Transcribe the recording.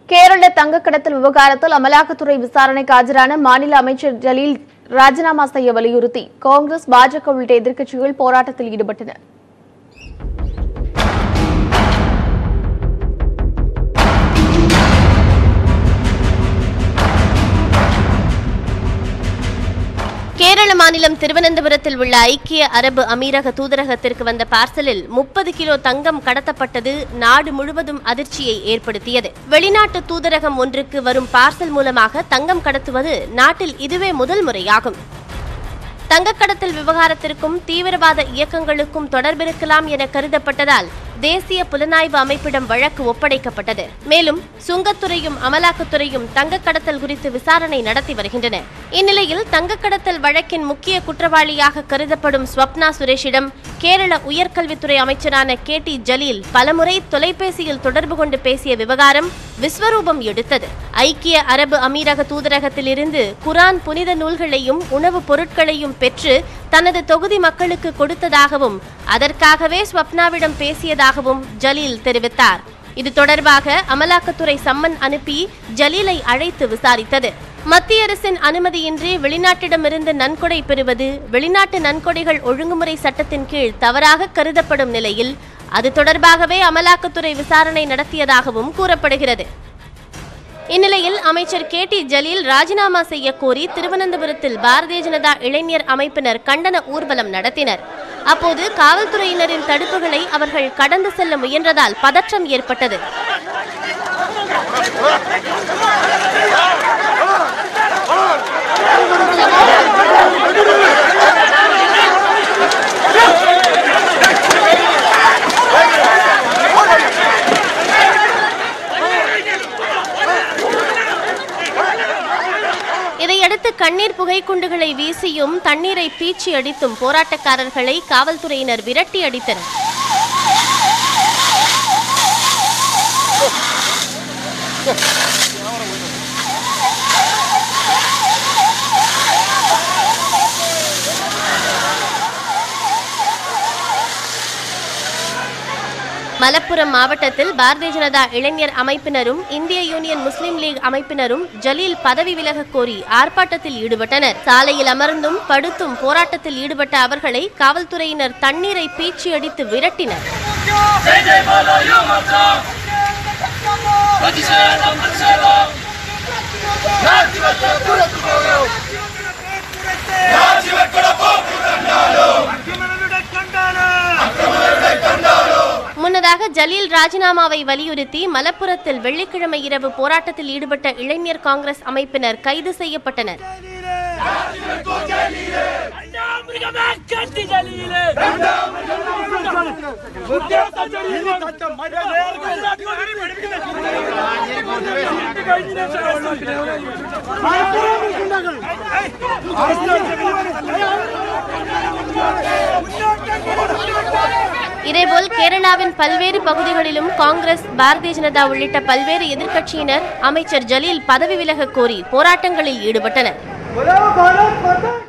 கேரள தங்க கடத்தல் விவகாரத்தில் அமலாக்கத்துறை விசாரணைக்கு ஆஜரான மாநில அமைச்சர் ஜலீல் ராஜினாமா செய்ய வலியுறுத்தி காங்கிரஸ் பாஜக உள்ளிட்ட எதிர்க்கட்சிகள் போராட்டத்தில் ஈடுபட்டன கேரள மாநிலம் திருவனந்தபுரத்தில் உள்ள ஐக்கிய அரபு அமீரக தூதரகத்திற்கு வந்த பார்சலில் முப்பது கிலோ தங்கம் கடத்தப்பட்டது நாடு முழுவதும் அதிர்ச்சியை ஏற்படுத்தியது வெளிநாட்டு தூதரகம் ஒன்றுக்கு வரும் பார்சல் மூலமாக தங்கம் கடத்துவது நாட்டில் இதுவே முதல் முறையாகும் தங்கக்கடத்தல் விவகாரத்திற்கும் தீவிரவாத இயக்கங்களுக்கும் தொடர்பிருக்கலாம் என கருதப்பட்டதால் தேசிய புலனாய்வு அமைப்பிடம் வழக்கு ஒப்படைக்கப்பட்டது மேலும் சுங்கத்துறையும் அமலாக்கத்துறையும் தங்கக்கடத்தல் குறித்து விசாரணை நடத்தி வருகின்றன இந்நிலையில் தங்கக்கடத்தல் வழக்கின் முக்கிய குற்றவாளியாக கருதப்படும் ஸ்வப்னா சுரேஷிடம் கேரள உயர்கல்வித்துறை அமைச்சரான கே டி ஜலீல் பலமுறை தொலைபேசியில் தொடர்பு கொண்டு பேசிய விவகாரம் விஸ்வரூபம் எடுத்தது ஐக்கிய அரபு அமீரக தூதரகத்திலிருந்து குரான் புனித நூல்களையும் உணவுப் பொருட்களையும் பெற்று தனது தொகுதி மக்களுக்கு கொடுத்ததாகவும் அதற்காகவே ஸ்வப்னாவிடம் பேசியதாகவும் ஜலீல் தெரிவித்தார் இது தொடர்பாக அமலாக்கத்துறை சம்மன் அனுப்பி ஜலீலை அழைத்து விசாரித்தது மத்திய அரசின் அனுமதியின்றி வெளிநாட்டிடமிருந்து நன்கொடை பெறுவது வெளிநாட்டு நன்கொடைகள் ஒழுங்குமுறை சட்டத்தின் கீழ் தவறாக கருதப்படும் நிலையில் அது தொடர்பாகவே அமலாக்கத்துறை விசாரணை நடத்தியதாகவும் கூறப்படுகிறது இந்நிலையில் அமைச்சர் கே டி ஜலீல் ராஜினாமா செய்ய கோரி திருவனந்தபுரத்தில் பாரதிய ஜனதா இளைஞர் அமைப்பினர் கண்டன ஊர்வலம் நடத்தினர் அப்போது காவல்துறையினரின் தடுப்புகளை அவர்கள் கடந்து செல்ல முயன்றதால் பதற்றம் ஏற்பட்டது இதையடுத்து கண்ணீர் புகைக்குண்டுகளை வீசியும் தண்ணீரை பீச்சி அடித்தும் போராட்டக்காரர்களை காவல்துறையினர் விரட்டி அடித்தனர் மலப்புரம் மாவட்டத்தில் பாரதிய ஜனதா இளைஞர் அமைப்பினரும் இந்திய யூனியன் முஸ்லிம் லீக் அமைப்பினரும் ஜலீல் பதவி விலகக் கோரி ஆர்ப்பாட்டத்தில் ஈடுபட்டனர் சாலையில் அமர்ந்தும் படுத்தும் போராட்டத்தில் ஈடுபட்ட அவர்களை காவல்துறையினர் தண்ணீரை பீச்சி அடித்து விரட்டினர் முன்னதாக ஜலீல் ராஜினாமாவை வலியுறுத்தி மலப்புரத்தில் வெள்ளிக்கிழமை இரவு போராட்டத்தில் ஈடுபட்ட இளைஞர் காங்கிரஸ் அமைப்பினர் கைது செய்யப்பட்டனர் இதேபோல் கேரளாவின் பல்வேறு பகுதிகளிலும் காங்கிரஸ் பாரதிய ஜனதா உள்ளிட்ட பல்வேறு எதிர்க்கட்சியினர் அமைச்சர் ஜலீல் பதவி விலகக் கோரி போராட்டங்களில் ஈடுபட்டனர் बोलो भारत माता